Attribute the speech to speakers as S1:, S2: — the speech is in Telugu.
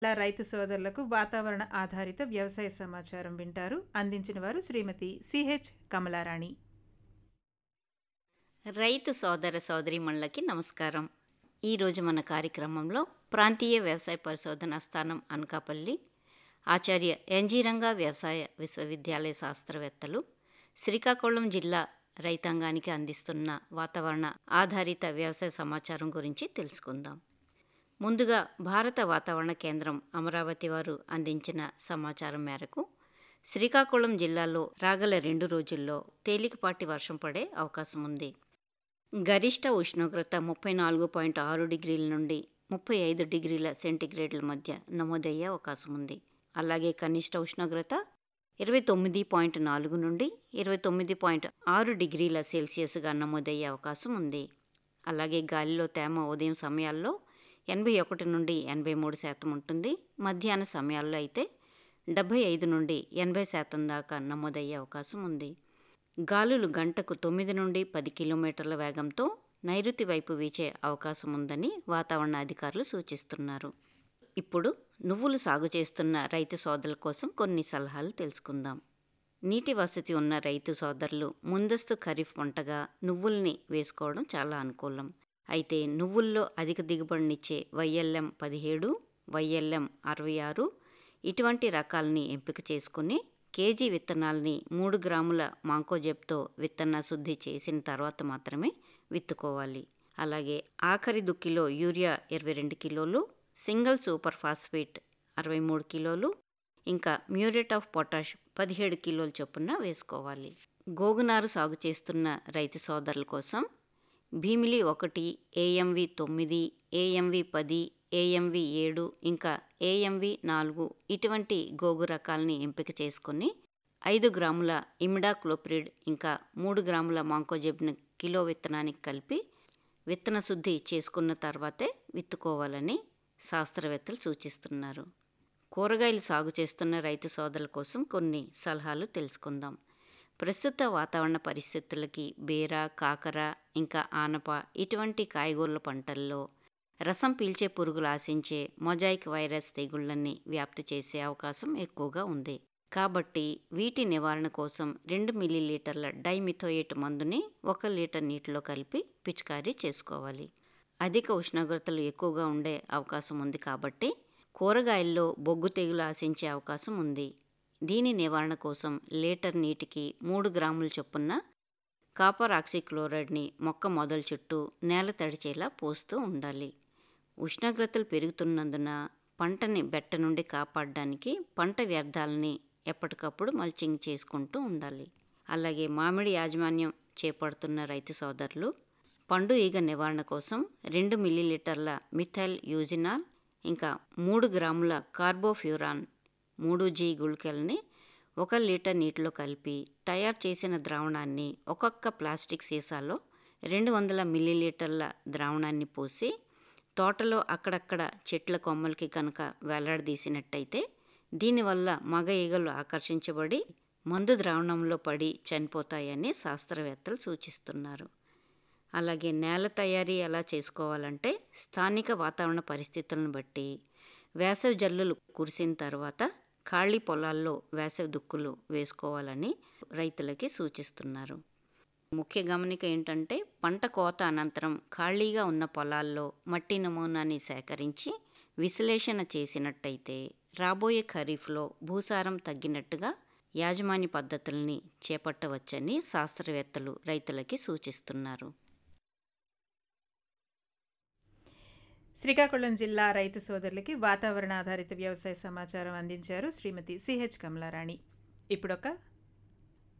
S1: జిల్లా రైతు సోదరులకు వాతావరణ ఆధారిత వ్యవసాయ సమాచారం వింటారు అందించిన వారు శ్రీమతి సిహెచ్ కమలారాణి
S2: రైతు సోదర సోదరీమణులకి నమస్కారం ఈరోజు మన కార్యక్రమంలో ప్రాంతీయ వ్యవసాయ పరిశోధనా స్థానం అనకాపల్లి ఆచార్య ఎన్జీరంగా వ్యవసాయ విశ్వవిద్యాలయ శాస్త్రవేత్తలు శ్రీకాకుళం జిల్లా రైతాంగానికి అందిస్తున్న వాతావరణ ఆధారిత వ్యవసాయ సమాచారం గురించి తెలుసుకుందాం ముందుగా భారత వాతావరణ కేంద్రం అమరావతి వారు అందించిన సమాచారం మేరకు శ్రీకాకుళం జిల్లాలో రాగల రెండు రోజుల్లో తేలికపాటి వర్షం పడే అవకాశం ఉంది గరిష్ట ఉష్ణోగ్రత ముప్పై నాలుగు పాయింట్ ఆరు డిగ్రీల నుండి ముప్పై ఐదు డిగ్రీల సెంటీగ్రేడ్ల మధ్య నమోదయ్యే అవకాశం ఉంది అలాగే కనిష్ట ఉష్ణోగ్రత ఇరవై తొమ్మిది పాయింట్ నాలుగు నుండి ఇరవై తొమ్మిది పాయింట్ ఆరు డిగ్రీల సెల్సియస్గా నమోదయ్యే అవకాశం ఉంది అలాగే గాలిలో తేమ ఉదయం సమయాల్లో ఎనభై ఒకటి నుండి ఎనభై మూడు శాతం ఉంటుంది మధ్యాహ్న సమయాల్లో అయితే డెబ్భై ఐదు నుండి ఎనభై శాతం దాకా నమోదయ్యే అవకాశం ఉంది గాలులు గంటకు తొమ్మిది నుండి పది కిలోమీటర్ల వేగంతో నైరుతి వైపు వీచే అవకాశం ఉందని వాతావరణ అధికారులు సూచిస్తున్నారు ఇప్పుడు నువ్వులు సాగు చేస్తున్న రైతు సోదరుల కోసం కొన్ని సలహాలు తెలుసుకుందాం నీటి వసతి ఉన్న రైతు సోదరులు ముందస్తు ఖరీఫ్ పంటగా నువ్వుల్ని వేసుకోవడం చాలా అనుకూలం అయితే నువ్వుల్లో అధిక దిగుబడినిచ్చే వైఎల్ఎం పదిహేడు వైఎల్ఎం అరవై ఆరు ఇటువంటి రకాలని ఎంపిక చేసుకుని కేజీ విత్తనాలని మూడు గ్రాముల మాంకోజెబ్తో విత్తన శుద్ధి చేసిన తర్వాత మాత్రమే విత్తుకోవాలి అలాగే ఆఖరి దుక్కిలో యూరియా ఇరవై రెండు కిలోలు సింగిల్ సూపర్ ఫాస్ఫేట్ అరవై మూడు కిలోలు ఇంకా మ్యూరేట్ ఆఫ్ పొటాష్ పదిహేడు కిలోల చొప్పున వేసుకోవాలి గోగునారు సాగు చేస్తున్న రైతు సోదరుల కోసం భీమిలి ఒకటి ఏఎంవి తొమ్మిది ఏఎంవి పది ఏఎంవి ఏడు ఇంకా ఏఎంవి నాలుగు ఇటువంటి గోగు రకాలని ఎంపిక చేసుకొని ఐదు గ్రాముల ఇమిడాక్లోప్రిడ్ ఇంకా మూడు గ్రాముల మాంకోజెబ్ను కిలో విత్తనానికి కలిపి విత్తన శుద్ధి చేసుకున్న తర్వాతే విత్తుకోవాలని శాస్త్రవేత్తలు సూచిస్తున్నారు కూరగాయలు సాగు చేస్తున్న రైతు సోదరుల కోసం కొన్ని సలహాలు తెలుసుకుందాం ప్రస్తుత వాతావరణ పరిస్థితులకి బీర కాకర ఇంకా ఆనప ఇటువంటి కాయగూరల పంటల్లో రసం పీల్చే పురుగులు ఆశించే మొజాయిక్ వైరస్ తెగుళ్లని వ్యాప్తి చేసే అవకాశం ఎక్కువగా ఉంది కాబట్టి వీటి నివారణ కోసం రెండు మిల్లీలీటర్ల డైమిథోయేట్ మందుని ఒక లీటర్ నీటిలో కలిపి పిచికారీ చేసుకోవాలి అధిక ఉష్ణోగ్రతలు ఎక్కువగా ఉండే అవకాశం ఉంది కాబట్టి కూరగాయల్లో బొగ్గు తెగులు ఆశించే అవకాశం ఉంది దీని నివారణ కోసం లీటర్ నీటికి మూడు గ్రాముల చొప్పున కాపర్ ఆక్సిక్లోరైడ్ని మొక్క మొదలు చుట్టూ నేల తడిచేలా పోస్తూ ఉండాలి ఉష్ణోగ్రతలు పెరుగుతున్నందున పంటని బెట్ట నుండి కాపాడడానికి పంట వ్యర్థాలని ఎప్పటికప్పుడు మల్చింగ్ చేసుకుంటూ ఉండాలి అలాగే మామిడి యాజమాన్యం చేపడుతున్న రైతు సోదరులు పండు ఈగ నివారణ కోసం రెండు మిల్లీలీటర్ల మిథైల్ యూజినాల్ ఇంకా మూడు గ్రాముల కార్బోఫ్యూరాన్ మూడు జీ గుళికల్ని ఒక లీటర్ నీటిలో కలిపి తయారు చేసిన ద్రావణాన్ని ఒక్కొక్క ప్లాస్టిక్ సీసాలో రెండు వందల మిల్లీలీటర్ల ద్రావణాన్ని పోసి తోటలో అక్కడక్కడ చెట్ల కొమ్మలకి కనుక వేలాడదీసినట్టయితే దీనివల్ల మగ ఈగలు ఆకర్షించబడి మందు ద్రావణంలో పడి చనిపోతాయని శాస్త్రవేత్తలు సూచిస్తున్నారు అలాగే నేల తయారీ ఎలా చేసుకోవాలంటే స్థానిక వాతావరణ పరిస్థితులను బట్టి వేసవి జల్లులు కురిసిన తర్వాత ఖాళీ పొలాల్లో వేసవి దుక్కులు వేసుకోవాలని రైతులకి సూచిస్తున్నారు ముఖ్య గమనిక ఏంటంటే పంట కోత అనంతరం ఖాళీగా ఉన్న పొలాల్లో మట్టి నమూనాని సేకరించి విశ్లేషణ చేసినట్టయితే రాబోయే ఖరీఫ్లో భూసారం తగ్గినట్టుగా యాజమాన్య పద్ధతుల్ని చేపట్టవచ్చని శాస్త్రవేత్తలు రైతులకి సూచిస్తున్నారు
S1: శ్రీకాకుళం జిల్లా రైతు సోదరులకి వాతావరణ ఆధారిత వ్యవసాయ సమాచారం అందించారు శ్రీమతి సిహెచ్ కమలారాణి ఇప్పుడొక